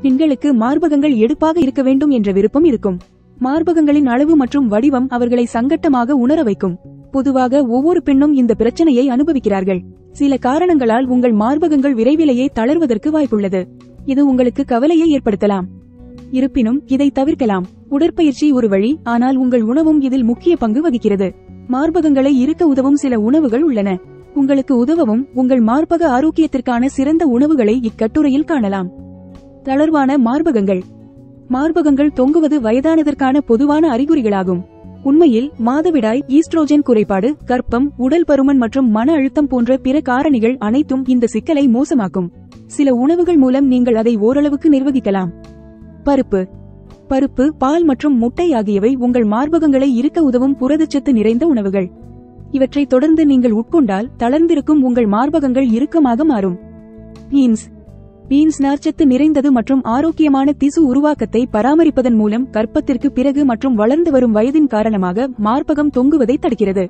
பெண்களுக்கு மார்பகங்கள் எடுப்பாக இருக்க வேண்டும் என்ற விருப்பம் இருக்கும் மார்பகங்களின் அளவு மற்றும் வடிவம் அவர்களை சங்கட்டமாக உணர வைக்கும் பொதுவாக ஒவ்வொரு பெண்ணும் இந்த பிரச்சனையை அனுபவிக்கிறார்கள் சில காரணங்களால் உங்கள் மார்பகங்கள் விரைவிலேயே தளர்வதற்கு வாய்ப்புள்ளது இது உங்களுக்கு கவலையை ஏற்படுத்தலாம் இருப்பினும் இதை தவிர்க்கலாம் உடற்பயிற்சி ஒரு வழி ஆனால் உங்கள் உணவும் இதில் முக்கிய பங்கு வகிக்கிறது மார்பகங்களை இருக்க உதவும் சில உணவுகள் உள்ளன உங்களுக்கு உதவவும் உங்கள் மார்பக ஆரோக்கியத்திற்கான சிறந்த உணவுகளை இக்கட்டுரையில் காணலாம் தளர்வான மார்பகங்கள் மார்பகங்கள் தொங்குவது வயதானதற்கான பொதுவான அறிகுறிகளாகும் உண்மையில் மாதவிடாய் ஈஸ்ட்ரோஜன் குறைபாடு கர்ப்பம் உடல் பருமன் மற்றும் மன அழுத்தம் போன்ற பிற காரணிகள் அனைத்தும் இந்த சிக்கலை மோசமாக்கும் சில உணவுகள் மூலம் நீங்கள் அதை ஓரளவுக்கு நிர்வகிக்கலாம் பருப்பு பருப்பு பால் மற்றும் முட்டை ஆகியவை உங்கள் மார்பகங்களை இருக்க உதவும் புரதச்சத்து நிறைந்த உணவுகள் இவற்றை தொடர்ந்து நீங்கள் உட்கொண்டால் தளர்ந்திருக்கும் உங்கள் மார்பகங்கள் இறுக்கமாக மாறும் பீன்ஸ் பீன்ஸ் நார்ச்சத்து நிறைந்தது மற்றும் ஆரோக்கியமான திசு உருவாக்கத்தை பராமரிப்பதன் மூலம் கர்ப்பத்திற்கு பிறகு மற்றும் வளர்ந்து வரும் வயதின் காரணமாக மார்பகம் தொங்குவதை தடுக்கிறது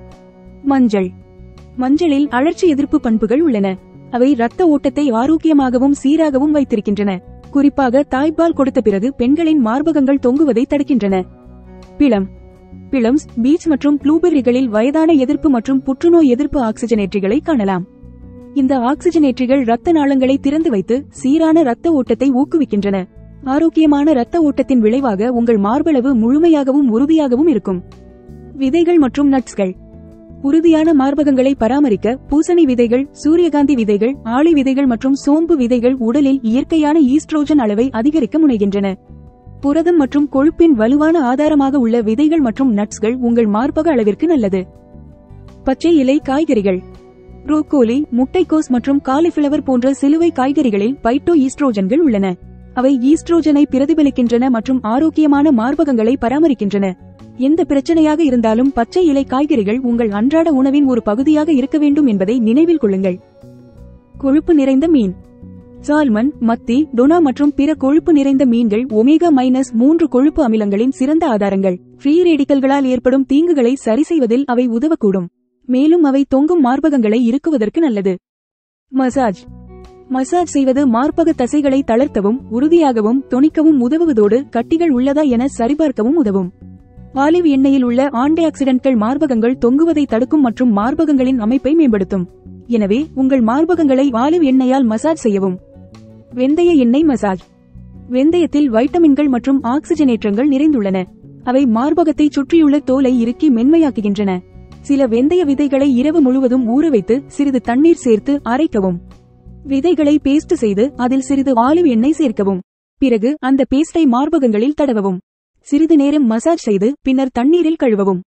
மஞ்சள் மஞ்சளில் அழற்சி எதிர்ப்பு பண்புகள் உள்ளன அவை இரத்த ஓட்டத்தை ஆரோக்கியமாகவும் சீராகவும் வைத்திருக்கின்றன குறிப்பாக தாய்ப்பால் கொடுத்த பிறகு பெண்களின் மார்பகங்கள் தொங்குவதை தடுக்கின்றன பிளம் பிளம்ஸ் பீச் மற்றும் ப்ளூபெர்ரிகளில் வயதான எதிர்ப்பு மற்றும் புற்றுநோய் எதிர்ப்பு ஆக்சிஜனேற்றிகளை காணலாம் இந்த ஆக்சிஜனேற்றிகள் இரத்த நாளங்களை திறந்து வைத்து சீரான இரத்த ஓட்டத்தை ஊக்குவிக்கின்றன ஆரோக்கியமான இரத்த ஓட்டத்தின் விளைவாக உங்கள் மார்பளவு முழுமையாகவும் உறுதியாகவும் இருக்கும் விதைகள் மற்றும் நட்ஸ்கள் உறுதியான மார்பகங்களை பராமரிக்க பூசணி விதைகள் சூரியகாந்தி விதைகள் ஆளி விதைகள் மற்றும் சோம்பு விதைகள் உடலில் இயற்கையான ஈஸ்ட்ரோஜன் அளவை அதிகரிக்க முனைகின்றன புரதம் மற்றும் கொழுப்பின் வலுவான ஆதாரமாக உள்ள விதைகள் மற்றும் நட்ஸ்கள் உங்கள் மார்பக அளவிற்கு நல்லது பச்சை இலை காய்கறிகள் புரோக்கோலி முட்டைக்கோஸ் மற்றும் காலிஃபிளவர் போன்ற சிலுவை காய்கறிகளில் பைட்டோ ஈஸ்ட்ரோஜன்கள் உள்ளன அவை ஈஸ்ட்ரோஜனை பிரதிபலிக்கின்றன மற்றும் ஆரோக்கியமான மார்பகங்களை பராமரிக்கின்றன எந்த பிரச்சனையாக இருந்தாலும் பச்சை இலை காய்கறிகள் உங்கள் அன்றாட உணவின் ஒரு பகுதியாக இருக்க வேண்டும் என்பதை நினைவில் கொள்ளுங்கள் கொழுப்பு நிறைந்த மீன் சால்மன் மத்தி டொனா மற்றும் பிற கொழுப்பு நிறைந்த மீன்கள் ஒமேகா மைனஸ் மூன்று கொழுப்பு அமிலங்களின் சிறந்த ஆதாரங்கள் ஃப்ரீ ரேடிக்கல்களால் ஏற்படும் தீங்குகளை சரி செய்வதில் அவை உதவக்கூடும் மேலும் அவை தொங்கும் மார்பகங்களை இறுக்குவதற்கு நல்லது மசாஜ் மசாஜ் செய்வது மார்பக தசைகளை தளர்த்தவும் உறுதியாகவும் தொனிக்கவும் உதவுவதோடு கட்டிகள் உள்ளதா என சரிபார்க்கவும் உதவும் ஆலிவ் எண்ணெயில் உள்ள ஆன்டி ஆக்சிடென்ட்கள் மார்பகங்கள் தொங்குவதை தடுக்கும் மற்றும் மார்பகங்களின் அமைப்பை மேம்படுத்தும் எனவே உங்கள் மார்பகங்களை ஆலிவ் எண்ணெயால் மசாஜ் செய்யவும் வெந்தய எண்ணெய் மசாஜ் வெந்தயத்தில் வைட்டமின்கள் மற்றும் ஆக்சிஜனேற்றங்கள் நிறைந்துள்ளன அவை மார்பகத்தை சுற்றியுள்ள தோலை இறுக்கி மென்மையாக்குகின்றன சில வெந்தய விதைகளை இரவு முழுவதும் ஊற வைத்து சிறிது தண்ணீர் சேர்த்து அரைக்கவும் விதைகளை பேஸ்ட் செய்து அதில் சிறிது ஆலிவ் எண்ணெய் சேர்க்கவும் பிறகு அந்த பேஸ்டை மார்பகங்களில் தடவவும் சிறிது நேரம் மசாஜ் செய்து பின்னர் தண்ணீரில் கழுவவும்